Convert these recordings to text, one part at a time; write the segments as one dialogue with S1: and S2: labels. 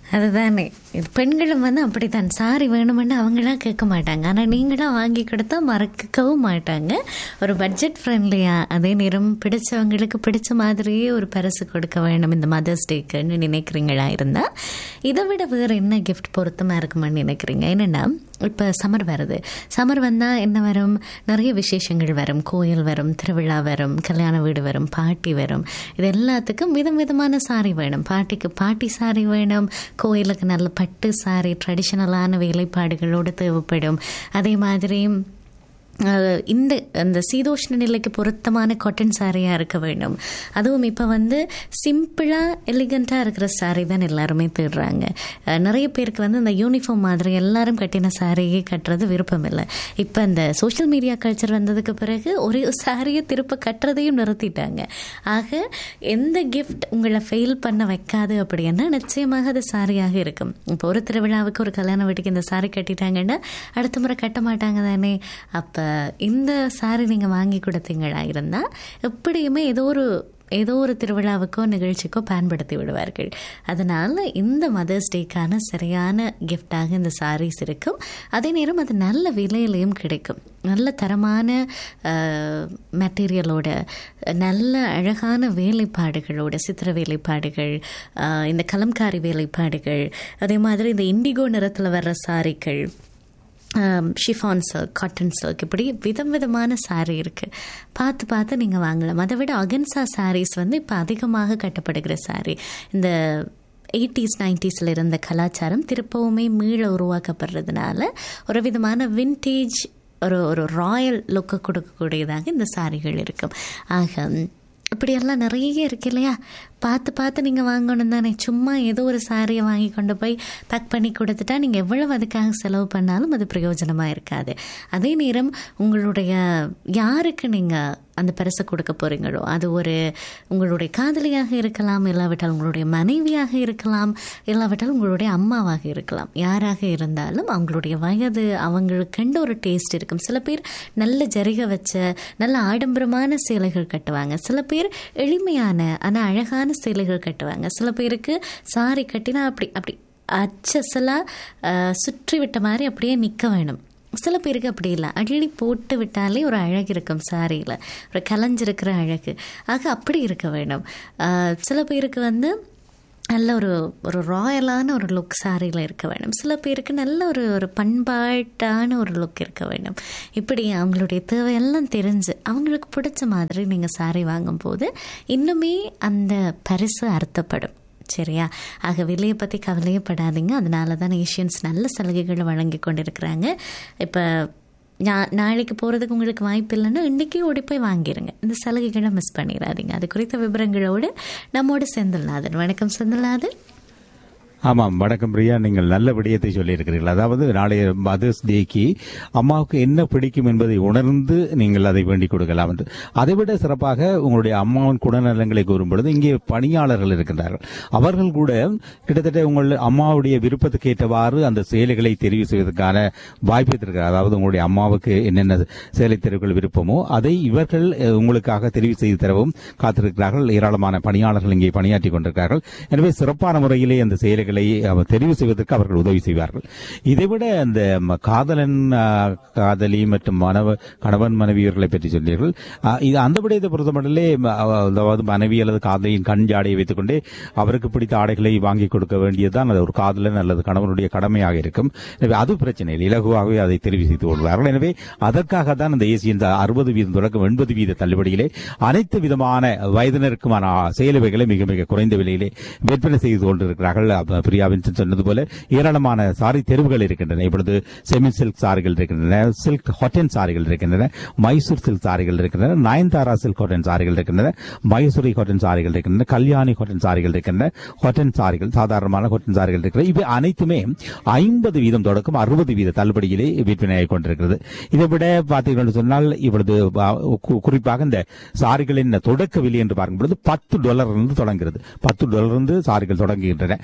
S1: அதுதானே இது பெண்களும் வந்து அப்படித்தான் சாரி வேணுமென்னு அவங்களாம் கேட்க மாட்டாங்க ஆனால் நீங்களாம் வாங்கி கொடுத்தா மறக்கவும் மாட்டாங்க ஒரு பட்ஜெட் ஃப்ரெண்ட்லியாக அதே நேரம் பிடிச்சவங்களுக்கு பிடிச்ச மாதிரியே ஒரு பரிசு கொடுக்க வேணும் இந்த மதர்ஸ் டேக்குன்னு நினைக்கிறீங்களா இருந்தால் இதை விட வேறு என்ன கிஃப்ட் பொருத்தமாக இருக்குமான்னு நினைக்கிறீங்க என்னென்னா இப்போ சம்மர் வருது சம்மர் வந்தால் என்ன வரும் நிறைய விசேஷங்கள் வரும் கோயில் வரும் திருவிழா வரும் கல்யாண வீடு வரும் பாட்டி வரும் இது எல்லாத்துக்கும் விதம் விதமான சாரி வேணும் பாட்டிக்கு பாட்டி சாரி வேணும் கோயிலுக்கு நல்ல பட்டு சாரி ட்ரெடிஷ்னலான வேலைப்பாடுகளோடு தேவைப்படும் அதே மாதிரி அஹ், இந்த அந்த சீதோஷ்ண நிலைக்கு பொருத்தமான காட்டன் சாரியாக இருக்க வேண்டும் அதுவும் இப்போ வந்து சிம்பிளாக எலிகண்ட்டாக இருக்கிற சாரி தான் எல்லாருமே தேடுறாங்க அஹ், நிறைய பேருக்கு வந்து அந்த யூனிஃபார்ம் மாதிரி எல்லாரும் கட்டின சாரியே கட்டுறது விருப்பம் இல்லை இப்போ இந்த சோஷியல் மீடியா கல்ச்சர் வந்ததுக்கு பிறகு ஒரே சாரியை திருப்ப கட்டுறதையும் நிறுத்திட்டாங்க ஆக எந்த கிஃப்ட் உங்களை ஃபெயில் பண்ண வைக்காது அப்படின்னா நிச்சயமாக அது சாரியாக இருக்கும் இப்போ ஒரு திருவிழாவுக்கு ஒரு கல்யாண வீட்டுக்கு இந்த சாரி கட்டிட்டாங்கன்னா அடுத்த முறை கட்ட மாட்டாங்க தானே அப்போ இந்த சாரி நீங்கள் வாங்கி கொடுத்தீங்களா இருந்தால் எப்படியுமே ஏதோ ஒரு ஏதோ ஒரு திருவிழாவுக்கோ நிகழ்ச்சிக்கோ பயன்படுத்தி விடுவார்கள் அதனால் இந்த மதர்ஸ் டேக்கான சரியான கிஃப்டாக இந்த சாரீஸ் இருக்கும் அதே நேரம் அது நல்ல விலையிலையும் கிடைக்கும் நல்ல தரமான மெட்டீரியலோட நல்ல அழகான வேலைப்பாடுகளோட சித்திர வேலைப்பாடுகள் ஆஹ், இந்த கலம்காரி வேலைப்பாடுகள் அதே மாதிரி இந்த இண்டிகோ நிறத்தில் வர்ற சாரிகள் ஷிஃபான் சில்க் காட்டன் சில்க் இப்படி விதம் விதமான சாரீ இருக்குது பார்த்து பார்த்து நீங்கள் வாங்கலாம் அதை விட அகன்சா சாரீஸ் வந்து இப்போ அதிகமாக கட்டப்படுகிற சாரீ இந்த எயிட்டிஸ் நைன்டிஸில் இருந்த கலாச்சாரம் திருப்பவுமே மீள உருவாக்கப்படுறதுனால ஒரு விதமான வின்டேஜ் ஒரு ஒரு ராயல் லுக்கு கொடுக்கக்கூடியதாக இந்த சாரிகள் இருக்கும் ஆக இப்படியெல்லாம் நிறைய இருக்கு இல்லையா பார்த்து பார்த்து நீங்கள் வாங்கணும் தானே சும்மா ஏதோ ஒரு சாரியை வாங்கி கொண்டு போய் பேக் பண்ணி கொடுத்துட்டா நீங்கள் எவ்வளவு அதுக்காக செலவு பண்ணாலும் அது பிரயோஜனமாக இருக்காது அதே நேரம் உங்களுடைய யாருக்கு நீங்கள் அந்த பரிசை கொடுக்க போகிறீங்களோ அது ஒரு உங்களுடைய காதலியாக இருக்கலாம் இல்லாவிட்டால் உங்களுடைய மனைவியாக இருக்கலாம் இல்லாவிட்டால் உங்களுடைய அம்மாவாக இருக்கலாம் யாராக இருந்தாலும் அவங்களுடைய வயது அவங்களுக்குண்டு ஒரு டேஸ்ட் இருக்கும் சில பேர் நல்ல ஜரிகை வச்ச நல்ல ஆடம்பரமான சேலைகள் கட்டுவாங்க சில பேர் எளிமையான ஆனால் அழகான சேலைகள் கட்டுவாங்க சில பேருக்கு சாரி கட்டினா அப்படி அப்படி அச்சசலாக சுற்றி விட்ட மாதிரி அப்படியே நிற்க வேணும் சில பேருக்கு அப்படி இல்லை அள்ளி போட்டு விட்டாலே ஒரு அழகு இருக்கும் சாரியில் ஒரு கலைஞ்சிருக்கிற அழகு ஆக அப்படி இருக்க வேணும் ஆஹ் சில பேருக்கு வந்து நல்ல ஒரு ஒரு ராயலான ஒரு லுக் சாரியில் இருக்க வேணும் சில பேருக்கு நல்ல ஒரு ஒரு பண்பாட்டான ஒரு லுக் இருக்க வேண்டும் இப்படி அவங்களுடைய தேவையெல்லாம் தெரிஞ்சு அவங்களுக்கு பிடிச்ச மாதிரி நீங்கள் சாரி வாங்கும்போது இன்னுமே அந்த பரிசு அர்த்தப்படும் சரியா ஆக விலையை பற்றி கவலையே படாதீங்க அதனால தான் ஏஷியன்ஸ் நல்ல சலுகைகளை வழங்கி கொண்டிருக்கிறாங்க இப்போ நா நாளைக்கு போகிறதுக்கு உங்களுக்கு வாய்ப்பு இல்லைன்னா இன்றைக்கே ஓடி போய் வாங்கிடுங்க இந்த சலுகைகளை மிஸ் பண்ணிடாதீங்க அது குறித்த விவரங்களோடு நம்மோடு செந்தில்நாதன் வணக்கம் செந்தில்நாதன்
S2: ஆமாம் வணக்கம் பிரியா நீங்கள் நல்ல விடயத்தை சொல்லியிருக்கிறீர்கள் அதாவது நாளைய மதர்ஸ் டேக்கு அம்மாவுக்கு என்ன பிடிக்கும் என்பதை உணர்ந்து நீங்கள் அதை வேண்டிக் கொடுக்கலாம் என்று அதைவிட சிறப்பாக உங்களுடைய அம்மாவின் குணநலங்களை கூறும் பொழுது இங்கே பணியாளர்கள் இருக்கின்றார்கள் அவர்கள் கூட கிட்டத்தட்ட உங்கள் அம்மாவுடைய விருப்பத்துக்கு ஏற்றவாறு அந்த செயல்களை தெரிவு செய்வதற்கான வாய்ப்பு இருக்கிறார் அதாவது உங்களுடைய அம்மாவுக்கு என்னென்ன செயலை தெரிவுகள் விருப்பமோ அதை இவர்கள் அஹ், உங்களுக்காக தெரிவு செய்து தரவும் காத்திருக்கிறார்கள் ஏராளமான பணியாளர்கள் இங்கே பணியாற்றிக் கொண்டிருக்கிறார்கள் எனவே சிறப்பான முறையிலே அந்த செயல்களை அவர் தெரிவு செய்வதற்கு அவர்கள் உதவி செய்வார்கள் இதைவிட அந்த ம- காதலன் ஆ, காதலி மற்றும் மனவ கணவன் மனைவியர்களை பற்றி சொன்னீர்கள் ஆ, இது அந்த விடயத்தை பொறுத்தமட்டிலே ம, அவ- அதாவது மனைவி அல்லது காதலியின் கண் ஜாடையை வைத்துக் கொண்டே அவருக்கு பிடித்த ஆடைகளை வாங்கி கொடுக்க வேண்டியதுதான் அது ஒரு காதலன் அல்லது கணவனுடைய கடமையாக இருக்கும் எனவே அது பிரச்சனை இல்லை இலகுவாகவே அதை தெரிவு செய்து கொள்வார்கள் எனவே அதற்காக தான் இந்த ஏசி இந்த அறுபது வீதம் தொடக்கம் எண்பது வீத தள்ளுபடியிலே அனைத்து விதமான வயதினருக்குமான ஆ, செயலுவைகளை மிக மிக குறைந்த விலையிலே விற்பனை செய்து கொண்டிருக்கிறார்கள் அப்ப பிரியா வின்சன் சொன்னது போல ஏராளமான சாரி தெருவுகள் இருக்கின்றன இப்பொழுது செமி சில்க் சாரிகள் இருக்கின்றன சில்க் ஹாட்டன் சாரிகள் இருக்கின்றன மைசூர் சில்க் சாரிகள் இருக்கின்றன நயன்தாரா சில்க் ஹாட்டன் சாரிகள் இருக்கின்றன மைசூரி ஹாட்டன் சாரிகள் இருக்கின்றன கல்யாணி ஹாட்டன் சாரிகள் இருக்கின்றன ஹாட்டன் சாரிகள் சாதாரணமான ஹாட்டன் சாரிகள் இருக்கின்றன இவை அனைத்துமே ஐம்பது வீதம் தொடக்கம் அறுபது வீத தள்ளுபடியிலே விற்பனையாகிக் கொண்டிருக்கிறது இதை விட பார்த்தீர்கள் என்று சொன்னால் இப்பொழுது ஆ, கு- குறிப்பாக இந்த சாரிகளின் தொடக்க விலை என்று பார்க்கும் பொழுது பத்து டாலர் இருந்து தொடங்குகிறது பத்து டாலர் இருந்து சாரிகள் தொடங்குகின்றன இதை விட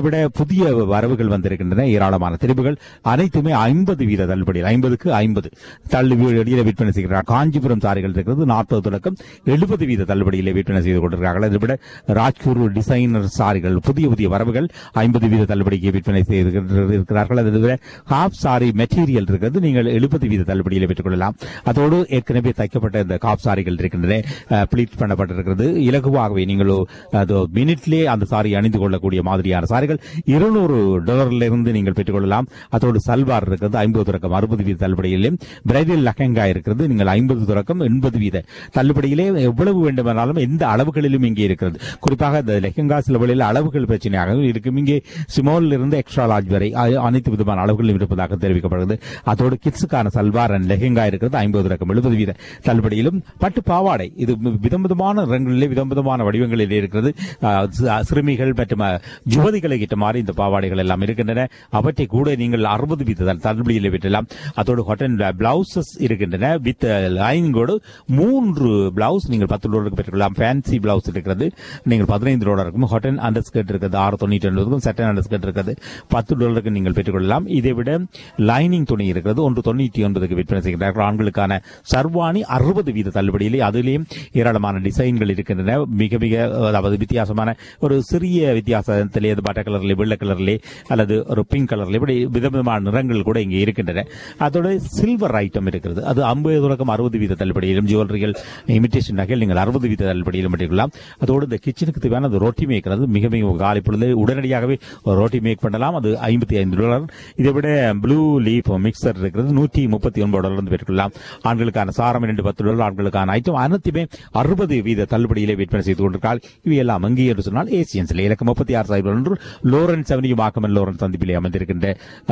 S2: விட புதிய வரவுகள் வந்திருக்கின்றன ஏராளமான தெரிவுகள் அனைத்துமே ஐம்பது வீத தள்ளுபடியில் ஐம்பதுக்கு ஐம்பது தள்ளுபடியில் விற்பனை செய்கிறார் காஞ்சிபுரம் சாரிகள் இருக்கிறது நாற்பது தொடக்கம் எழுபது வீத தள்ளுபடியிலே விற்பனை செய்து கொண்டிருக்கிறார்கள் அதை விட ராஜ்கூர் டிசைனர் சாரிகள் புதிய புதிய வரவுகள் ஐம்பது வீத தள்ளுபடிக்கு விற்பனை செய்து இருக்கிறார்கள் அதை விட ஹாஃப் சாரி மெட்டீரியல் இருக்கிறது நீங்கள் எழுபது வீத தள்ளுபடியில் பெற்றுக் கொள்ளலாம் அதோடு ஏற்கனவே தைக்கப்பட்ட இந்த காப் சாரிகள் இருக்கின்றன பிளீட் பண்ணப்பட்டிருக்கிறது இலகுவாகவே நீங்கள் அது மினிட்லே அந்த சாரி அணிந்து கொள்ளக்கூடிய மாதிரியான சாரிகள் இருநூறு டாலர்ல இருந்து நீங்கள் பெற்றுக்கொள்ளலாம் அதோடு சல்வார் இருக்கிறது ஐம்பது தொடக்கம் அறுபது வீத தள்ளுபடியிலும் பிரைடல் லெஹங்கா இருக்கிறது நீங்கள் ஐம்பது தொடக்கம் எண்பது வீத தள்ளுபடியிலே எவ்வளவு வேண்டுமானாலும் எந்த அளவுகளிலும் இங்கே இருக்கிறது குறிப்பாக இந்த லெஹங்கா சில வழியில் அளவுகள் பிரச்சனையாக இருக்கும் இங்கே ஸ்மால் இருந்து எக்ஸ்ட்ரா லார்ஜ் வரை அ- அனைத்து விதமான அளவுகளும் இருப்பதாக தெரிவிக்கப்படுகிறது அதோடு கிட்ஸுக்கான சல்வார் அண்ட் லெஹங்கா இருக்கிறது ஐம்பது ரகம் எழுபது வீத தள்ளுபடியிலும் பட்டு பாவாடை இது விதம் விதமான ரங்களிலே விதம் விதமான வடிவங்களிலே இருக்கிறது ஆ, சி- சிறுமிகள் மற்றும் ஆ, யுவதிகளை கிட்ட மாதிரி இந்த பாவாடைகள் எல்லாம் இருக்கின்றன அவற்றை கூட நீங்கள் அறுபது வீத தள்- தள்ளுபடியில் விட்டலாம் அதோடு காட்டன் பிளவுசஸ் இருக்கின்றன வித் லைனிங்கோடு மூன்று பிளவுஸ் நீங்கள் பத்து டாலருக்கு பெற்றுக்கொள்ளலாம் ஃபேன்சி பிளவுஸ் இருக்கிறது நீங்கள் பதினைந்து டாலருக்கும் ஹாட்டன் அண்டர் ஸ்கர்ட் இருக்கிறது ஆறு தொண்ணூற்றி ஒன்பதுக்கும் சட்டன் அண்டர் ஸ்கர்ட் இருக்கிறது பத்து டாலருக்கு நீங்கள் பெற்றுக்கொள்ளலாம் இதை விட லைனிங் துணி இருக்கிறது ஒன்று தொண்ணூற்றி ஒன்பதுக்கு விற்பனை செய்கிறார்கள் ஆண்களுக்கான சர்வாணி அறுபது வீத தள்ளுபடியிலே அதிலேயும் ஏராளமான டிசைன்கள் இருக்கின்றன மிக மிக அதாவது வித்தியாசமான ஒரு சிறிய வித்தியாசத்திலே அது பட்டை கலர்ல வெள்ளை கலர்லே அல்லது ஒரு பிங்க் கலர்ல இப்படி விதவிதமான நிறங்கள் கூட இங்கே இருக்கின்றன அதோட சில்வர் ஐட்டம் இருக்கிறது அது ஐம்பது தொடக்கம் அறுபது வீத தள்ளுபடியிலும் ஜுவல்லரிகள் இமிடேஷன் நகைகள் நீங்கள் அறுபது வீத தள்ளுபடியிலும் பெற்றுக்கொள்ளலாம் அதோடு இந்த கிச்சனுக்கு தேவையான அந்த ரொட்டி மேக்கிறது மிக மிக காலை பொழுது உடனடியாகவே ஒரு ரொட்டி மேக் பண்ணலாம் அது ஐம்பத்தி ஐந்து டாலர் இதை விட ப்ளூ லீஃப் மிக்சர் இருக்கிறது நூற்றி முப்பத்தி ஒன்பது டாலர் வந்து பெற்றுக்கொள்ளலாம் ஆண்களுக்கான சாரம் இரண்டு பத்து டாலர் ஆண்களுக்கான ஐட்டம் அனைத்துமே அறுபது வீத தள்ளுபடியிலே விற்பனை செய்து கொண்டிருக்கால் இவையெல்லாம் அங்கே என்று சொன்னால் ஏசியன்ஸ்ல இலக்கம் முப்பத்தி ஆறு சாயிரம் ஒன்று லோரன்ஸ் அவனியும் ஆக்கமன் லோரன்ஸ் சந்திப்பிலே அமைந்திருக்கின்ற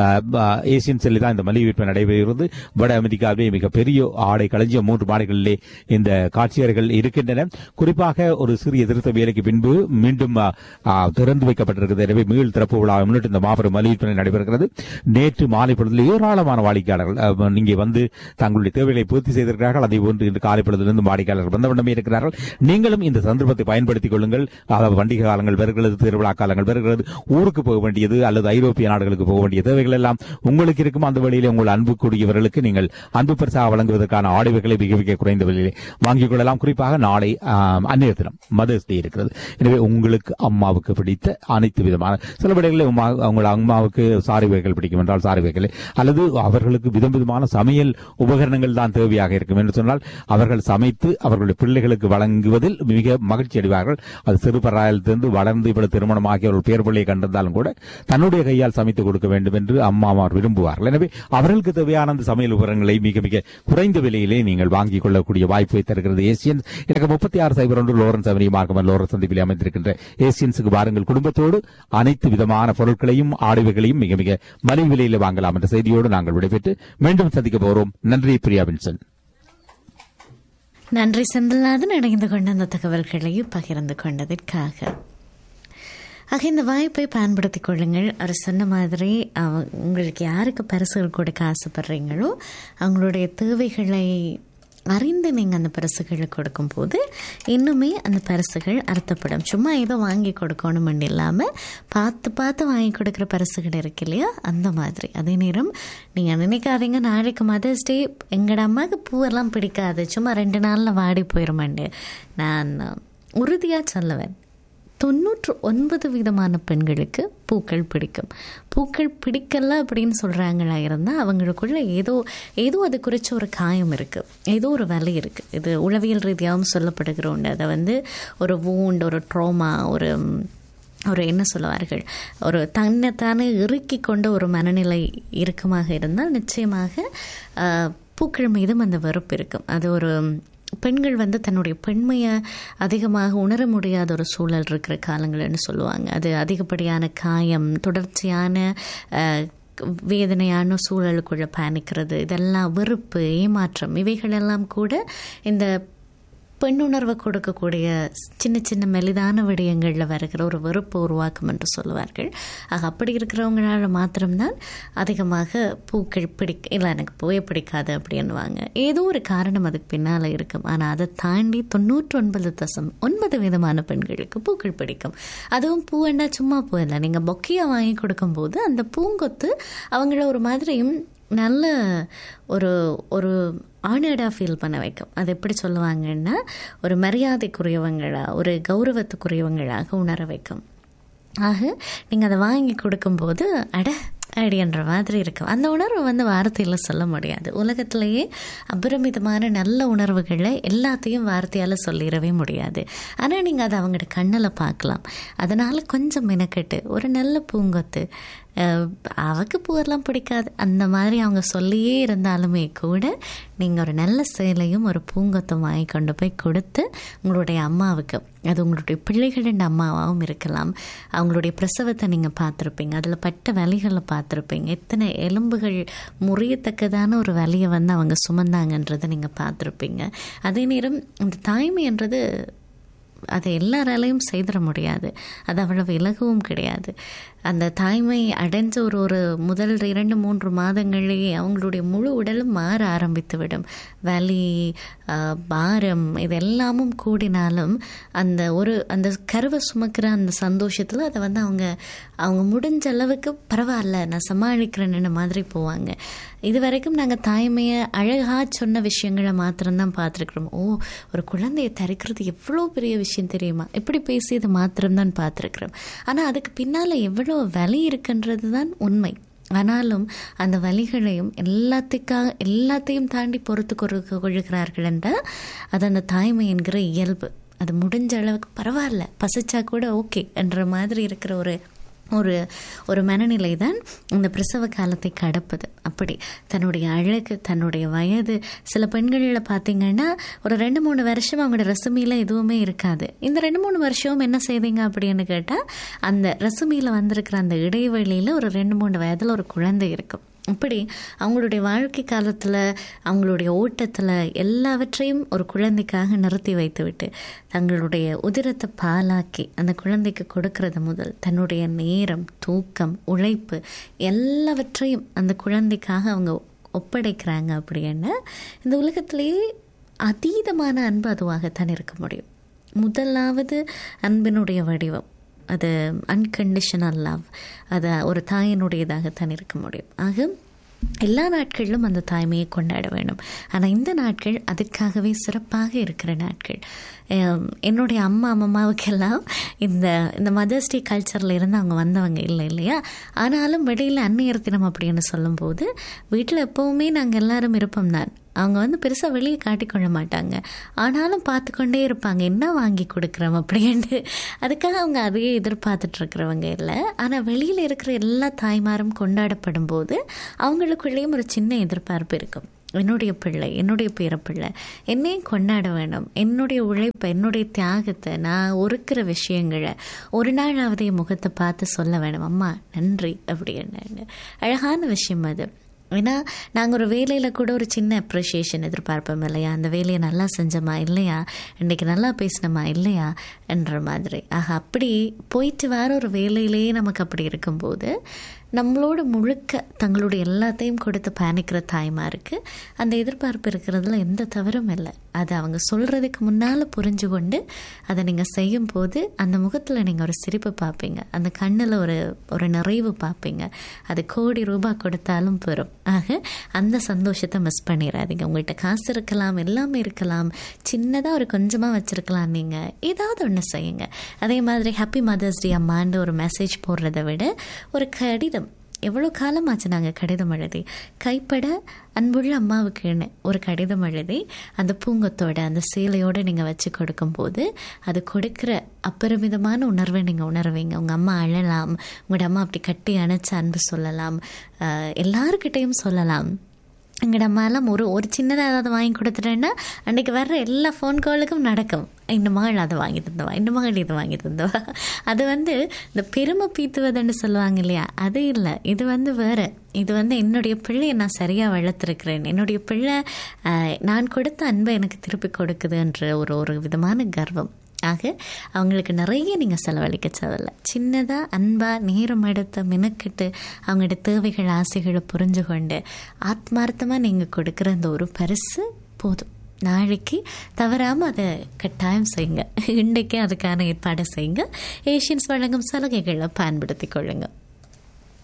S2: ஏசியன்ஸில் தான் இந்த மலிவு விற்பனை நடைபெறுகிறது வட அமெரிக்காவிலே மிகப்பெரிய ஆடை களஞ்சியம் மூன்று மாடுகளிலே இந்த காட்சியர்கள் இருக்கின்றன குறிப்பாக ஒரு சிறிய திருத்த வேலைக்கு பின்பு மீண்டும் ஆ, ஆ, திறந்து வைக்கப்பட்டிருக்கிறது எனவே மீள் திறப்பு விழாவை முன்னிட்டு இந்த மாபெரும் மலிவு விற்பனை நடைபெறுகிறது நேற்று மாலை பொழுதில் ஏராளமான வாடிக்கையாளர்கள் அ, இங்கே வந்து தங்களுடைய தேவைகளை பூர்த்தி செய்திருக்கிறார்கள் அதை போன்று இன்று காலை பொழுதிலிருந்து வாடிக்கையாளர்கள் வந்த வண்ணமே இருக்கிறார்கள் நீங்களும் இந்த சந்தர்ப்பத்தை பயன்படுத்திக் கொள்ளுங்கள் அதாவது பண்டிகை காலங்கள் வருகிறது திருவிழா காலங்கள் வருகிறது ஊருக்கு போக வேண்டியது அல்லது ஐரோப்பிய நாடுகளுக்கு போக வேண்டிய தேவைகள் எல்லாம் உங்களுக்கு இருக்கும் அந்த வழியிலே உங்கள் அன்புக்குரியவர்களுக்கு நீங்கள் அன்பு பரிசாக வழங்குவதற்கான ஆடைகளை மிக மிக குறைந்த விலையிலே வாங்கிக் கொள்ளலாம் குறிப்பாக நாளை ஆம், அன்னைய தினம் மதர்ஸ் டே இருக்கிறது எனவே உங்களுக்கு அம்மாவுக்கு பிடித்த அனைத்து விதமான சில விடைகளில் உங்கள் அம்மாவுக்கு சாரி வகைகள் பிடிக்கும் என்றால் சாரி வகைகள் அல்லது அவர்களுக்கு விதம் விதமான சமையல் உபகரணங்கள் தான் தேவையாக இருக்கும் என்று சொன்னால் அவர்கள் சமைத்து அவர்களுடைய பிள்ளைகளுக்கு வழங்குவதில் மிக மகிழ்ச்சி அடைவார்கள் அது சிறு பராயத்திலிருந்து வளர்ந்து இப்படி திருமணமாகி அவர்கள் பேர் பிள்ளையை கண்டிருந்தாலும் கூட தன்னுடைய கையால் சமைத்து கொடுக்க வேண்டும் என்று அம்மாமார் விரும்புவார்கள் எனவே அவர்களுக்கு தேவையான அந்த சமையல் உபகரணங்களை மிக மிக குறைந்த விலையிலே நீங்கள் வாங்கிக் கொள்ளக்கூடிய வாய்ப்பை தருகிறது ஏசியன் எனக்கு முப்பத்தி ஆறு சைபர் ஒன்று லோரன்ஸ் அவனி மார்க்கம் லோரன்ஸ் சந்திப்பில் அமைந்திருக்கின்ற ஏசியன்ஸுக்கு வாருங்கள் குடும்பத்தோடு அனைத்து விதமான பொருட்களையும் ஆடைவுகளையும் மிக மிக மலிவு விலையில் வாங்கலாம் என்ற செய்தியோடு நாங்கள் விடைபெற்று மீண்டும் சந்திக்க போகிறோம் நன்றி பிரியா வின்சன்
S1: நன்றி செந்தில்நாதன் இணைந்து கொண்ட அந்த தகவல்களையும் பகிர்ந்து கொண்டதற்காக ஆக இந்த வாய்ப்பை பயன்படுத்திக் கொள்ளுங்கள் அவர் சொன்ன மாதிரி அவ- உங்களுக்கு யாருக்கு பரிசுகள் கொடுக்க ஆசைப்படுறீங்களோ அவங்களுடைய தேவைகளை அறிந்து நீங்கள் அந்த பரிசுகளை கொடுக்கும்போது இன்னுமே அந்த பரிசுகள் அர்த்தப்படும் சும்மா ஏதோ வாங்கி கொடுக்கணும்னு இல்லாமல் பார்த்து பார்த்து வாங்கி கொடுக்குற பரிசுகள் இருக்கு இல்லையா அந்த மாதிரி அதே நேரம் நீங்கள் நினைக்காதீங்க நாளைக்கு மதர்ஸ் டே எங்கட அம்மாவுக்கு பூவெல்லாம் பிடிக்காது சும்மா ரெண்டு நாளில் வாடி போயிருமாண்டு நான் உறுதியாக சொல்லுவேன் தொண்ணூற்று ஒன்பது விதமான பெண்களுக்கு பூக்கள் பிடிக்கும் பூக்கள் பிடிக்கல அப்படின்னு சொல்கிறாங்களா இருந்தால் அவங்களுக்குள்ள ஏதோ ஏதோ அது குறித்த ஒரு காயம் இருக்குது ஏதோ ஒரு வலி இருக்குது இது உளவியல் ரீதியாகவும் சொல்லப்படுகிற ஒன்று அதை வந்து ஒரு வூண்ட் ஒரு ட்ரோமா ஒரு ஒரு என்ன சொல்லுவார்கள் ஒரு தன்னைத்தானே இறுக்கி கொண்ட ஒரு மனநிலை இறுக்கமாக இருந்தால் நிச்சயமாக ஆஹ், பூக்கள் மீதும் அந்த வெறுப்பு இருக்கும் அது ஒரு பெண்கள் வந்து தன்னுடைய பெண்மையை அதிகமாக உணர முடியாத ஒரு சூழல் இருக்கிற காலங்கள்னு சொல்லுவாங்க அது அதிகப்படியான காயம் தொடர்ச்சியான ஆஹ், வேதனையான சூழலுக்குள்ள பயணிக்கிறது இதெல்லாம் வெறுப்பு ஏமாற்றம் இவைகளெல்லாம் கூட இந்த பெண்ணுணர்வை கொடுக்கக்கூடிய சின்ன சின்ன மெலிதான விடயங்களில் வருகிற ஒரு வெறுப்பு உருவாக்கும் என்று சொல்லுவார்கள் ஆக அப்படி இருக்கிறவங்களால மாத்திரம்தான் அதிகமாக பூக்கள் பிடிக்க இல்லை எனக்கு பூவே பிடிக்காது அப்படின்னுவாங்க ஏதோ ஒரு காரணம் அதுக்கு பின்னால் இருக்கும் ஆனால் அதை தாண்டி தொண்ணூற்றி ஒன்பது தசம் ஒன்பது விதமான பெண்களுக்கு பூக்கள் பிடிக்கும் அதுவும் பூவண்டா சும்மா பூ இல்லை நீங்கள் பொக்கையாக வாங்கி கொடுக்கும்போது அந்த பூங்கொத்து அவங்கள ஒரு மாதிரியும் நல்ல ஒரு ஒரு ஆனர்டாக ஃபீல் பண்ண வைக்கும் அது எப்படி சொல்லுவாங்கன்னா ஒரு மரியாதைக்குரியவங்களா ஒரு கௌரவத்துக்குரியவங்களாக உணர வைக்கும் ஆக நீங்கள் அதை வாங்கி கொடுக்கும்போது அட அப்படின்ற மாதிரி இருக்கும் அந்த உணர்வு வந்து வார்த்தையில் சொல்ல முடியாது உலகத்திலேயே அபரிமிதமான நல்ல உணர்வுகளை எல்லாத்தையும் வார்த்தையால் சொல்லிடவே முடியாது ஆனால் நீங்கள் அதை அவங்களோட கண்ணில் பார்க்கலாம் அதனால் கொஞ்சம் மெனக்கெட்டு ஒரு நல்ல பூங்கொத்து அவக்கு பூவெல்லாம் பிடிக்காது அந்த மாதிரி அவங்க சொல்லியே இருந்தாலுமே கூட நீங்கள் ஒரு நல்ல சேலையும் ஒரு பூங்கொத்தும் வாங்கி கொண்டு போய் கொடுத்து உங்களுடைய அம்மாவுக்கு அது உங்களுடைய பிள்ளைகளின் அம்மாவாகவும் இருக்கலாம் அவங்களுடைய பிரசவத்தை நீங்கள் பார்த்துருப்பீங்க அதில் பட்ட வலிகளை பார்த்துருப்பீங்க எத்தனை எலும்புகள் முறியத்தக்கதான ஒரு வலியை வந்து அவங்க சுமந்தாங்கன்றதை நீங்கள் பார்த்துருப்பீங்க அதே நேரம் இந்த தாய்மைன்றது அதை எல்லாராலையும் செய்திட முடியாது அது அவ்வளவு இலகவும் கிடையாது அந்த தாய்மை அடைஞ்ச ஒரு ஒரு முதல் இரண்டு மூன்று மாதங்களிலேயே அவங்களுடைய முழு உடலும் மாற ஆரம்பித்து விடும் வலி பாரம் இதெல்லாமும் கூடினாலும் அந்த ஒரு அந்த கருவை சுமக்கிற அந்த சந்தோஷத்தில் அதை வந்து அவங்க அவங்க முடிஞ்ச அளவுக்கு பரவாயில்ல நான் சமாளிக்கிறேன்னு மாதிரி போவாங்க இது வரைக்கும் நாங்கள் தாய்மையை அழகாக சொன்ன விஷயங்களை மாத்திரம்தான் பார்த்துருக்குறோம் ஓ ஒரு குழந்தையை தரிக்கிறது எவ்வளோ பெரிய விஷயம் தெரியுமா எப்படி பேசியது மாத்திரம்தான் பார்த்துருக்குறோம் ஆனால் அதுக்கு பின்னால் எவ்வளோ வலி இருக்குன்றது தான் உண்மை ஆனாலும் அந்த வலிகளையும் எல்லாத்துக்காக எல்லாத்தையும் தாண்டி பொறுத்து கொறு கொள்கிறார்கள் என்றால் அது அந்த தாய்மை என்கிற இயல்பு அது முடிஞ்ச அளவுக்கு பரவாயில்ல பசிச்சா கூட ஓகே என்ற மாதிரி இருக்கிற ஒரு ஒரு ஒரு மனநிலை தான் இந்த பிரசவ காலத்தை கடப்பது அப்படி தன்னுடைய அழகு தன்னுடைய வயது சில பெண்களில் பார்த்தீங்கன்னா ஒரு ரெண்டு மூணு வருஷம் அவங்களோட ரெசுமியில் எதுவுமே இருக்காது இந்த ரெண்டு மூணு வருஷம் என்ன செய்தீங்க அப்படின்னு கேட்டால் அந்த ரெசுமியில் வந்திருக்கிற அந்த இடைவெளியில் ஒரு ரெண்டு மூணு வயதில் ஒரு குழந்தை இருக்கும் இப்படி அவங்களுடைய வாழ்க்கை காலத்தில் அவங்களுடைய ஓட்டத்தில் எல்லாவற்றையும் ஒரு குழந்தைக்காக நிறுத்தி வைத்துவிட்டு தங்களுடைய உதிரத்தை பாலாக்கி அந்த குழந்தைக்கு கொடுக்கறது முதல் தன்னுடைய நேரம் தூக்கம் உழைப்பு எல்லாவற்றையும் அந்த குழந்தைக்காக அவங்க ஒப்படைக்கிறாங்க அப்படின்னு இந்த உலகத்திலேயே அதீதமான அன்பு அதுவாகத்தான் இருக்க முடியும் முதலாவது அன்பினுடைய வடிவம் அது அன்கண்டிஷனல் லவ் அது ஒரு தாயினுடையதாகத்தான் இருக்க முடியும் ஆக எல்லா நாட்களிலும் அந்த தாய்மையை கொண்டாட வேண்டும் ஆனால் இந்த நாட்கள் அதுக்காகவே சிறப்பாக இருக்கிற நாட்கள் என்னுடைய அம்மா அம்மாவுக்கெல்லாம் இந்த இந்த மதர்ஸ் டே கல்ச்சரில் இருந்து அவங்க வந்தவங்க இல்லை இல்லையா ஆனாலும் வெளியில் அன்னையர் தினம் அப்படின்னு சொல்லும்போது வீட்டில் எப்போவுமே நாங்கள் எல்லாரும் இருப்போம் தான் அவங்க வந்து பெருசாக வெளியே காட்டிக்கொள்ள மாட்டாங்க ஆனாலும் பார்த்து கொண்டே இருப்பாங்க என்ன வாங்கி கொடுக்குறோம் அப்படின்ட்டு அதுக்காக அவங்க அதையே எதிர்பார்த்துட்டு இருக்கிறவங்க இல்லை ஆனால் வெளியில் இருக்கிற எல்லா தாய்மாரும் கொண்டாடப்படும் போது அவங்களுக்குள்ளேயும் ஒரு சின்ன எதிர்பார்ப்பு இருக்கும் என்னுடைய பிள்ளை என்னுடைய பேரப்பிள்ளை என்னையும் கொண்டாட வேணும் என்னுடைய உழைப்பை என்னுடைய தியாகத்தை நான் ஒருக்கிற விஷயங்களை ஒரு நாளாவது என் முகத்தை பார்த்து சொல்ல வேணும் அம்மா நன்றி அப்படின்னு அழகான விஷயம் அது ஏன்னா நாங்கள் ஒரு வேலையில் கூட ஒரு சின்ன அப்ரிஷியேஷன் எதிர்பார்ப்போம் இல்லையா அந்த வேலையை நல்லா செஞ்சோமா இல்லையா இன்றைக்கி நல்லா பேசினோமா இல்லையா என்ற மாதிரி ஆக அப்படி போயிட்டு வர ஒரு வேலையிலேயே நமக்கு அப்படி இருக்கும்போது நம்மளோட முழுக்க தங்களுடைய எல்லாத்தையும் கொடுத்து பயணிக்கிற தாய்மாருக்கு அந்த எதிர்பார்ப்பு இருக்கிறதுல எந்த தவறும் இல்லை அதை அவங்க சொல்கிறதுக்கு முன்னால் புரிஞ்சு கொண்டு அதை நீங்கள் செய்யும் போது அந்த முகத்தில் நீங்கள் ஒரு சிரிப்பு பார்ப்பீங்க அந்த கண்ணில் ஒரு ஒரு நிறைவு பார்ப்பீங்க அது கோடி ரூபாய் கொடுத்தாலும் பெறும் ஆக அந்த சந்தோஷத்தை மிஸ் பண்ணிடாதீங்க உங்கள்கிட்ட காசு இருக்கலாம் எல்லாமே இருக்கலாம் சின்னதாக ஒரு கொஞ்சமாக வச்சுருக்கலாம் நீங்கள் ஏதாவது ஒன்று செய்யுங்க அதே மாதிரி ஹாப்பி மதர்ஸ் டே அம்மான்னு ஒரு மெசேஜ் போடுறத விட ஒரு கடிதம் எவ்வளோ காலமாச்சு நாங்கள் கடிதம் எழுதி கைப்பட அன்புள்ள அம்மாவுக்குன்னு ஒரு கடிதம் எழுதி அந்த பூங்கத்தோட அந்த சேலையோடு நீங்கள் வச்சு கொடுக்கும்போது அது கொடுக்குற அப்பரிமிதமான உணர்வை நீங்கள் உணர்வீங்க உங்கள் அம்மா அழலாம் உங்களோட அம்மா அப்படி கட்டி அணைச்சு அன்பு சொல்லலாம் எல்லாருக்கிட்டேயும் சொல்லலாம் எங்களோட மலம் ஒரு ஒரு சின்னதாக ஏதாவது வாங்கி கொடுத்துட்டேன்னா அன்றைக்கி வர்ற எல்லா ஃபோன் காலுக்கும் நடக்கும் இந்த மகள் அதை வாங்கி தந்தவா இந்த மகள் இதை வாங்கி தந்தவா அது வந்து இந்த பெருமை பீத்துவதுன்னு சொல்லுவாங்க இல்லையா அது இல்லை இது வந்து வேறு இது வந்து என்னுடைய பிள்ளையை நான் சரியாக வளர்த்துருக்கிறேன் என்னுடைய பிள்ளை ஆஹ், நான் கொடுத்த அன்பை எனக்கு திருப்பி கொடுக்குதுன்ற ஒரு ஒரு விதமான கர்வம் ஆக அவங்களுக்கு நிறைய நீங்கள் செலவழிக்க தேவையில்ல சின்னதாக அன்பாக நேரம் எடுத்து மெனக்கிட்டு அவங்களோட தேவைகள் ஆசைகளை புரிஞ்சு கொண்டு ஆத்மார்த்தமாக நீங்கள் கொடுக்குற அந்த ஒரு பரிசு போதும் நாளைக்கு தவறாமல் அதை கட்டாயம் செய்யுங்க இன்றைக்கே அதுக்கான ஏற்பாடை செய்யுங்க ஏஷியன்ஸ் வழங்கும் சலுகைகளை பயன்படுத்தி கொள்ளுங்கள்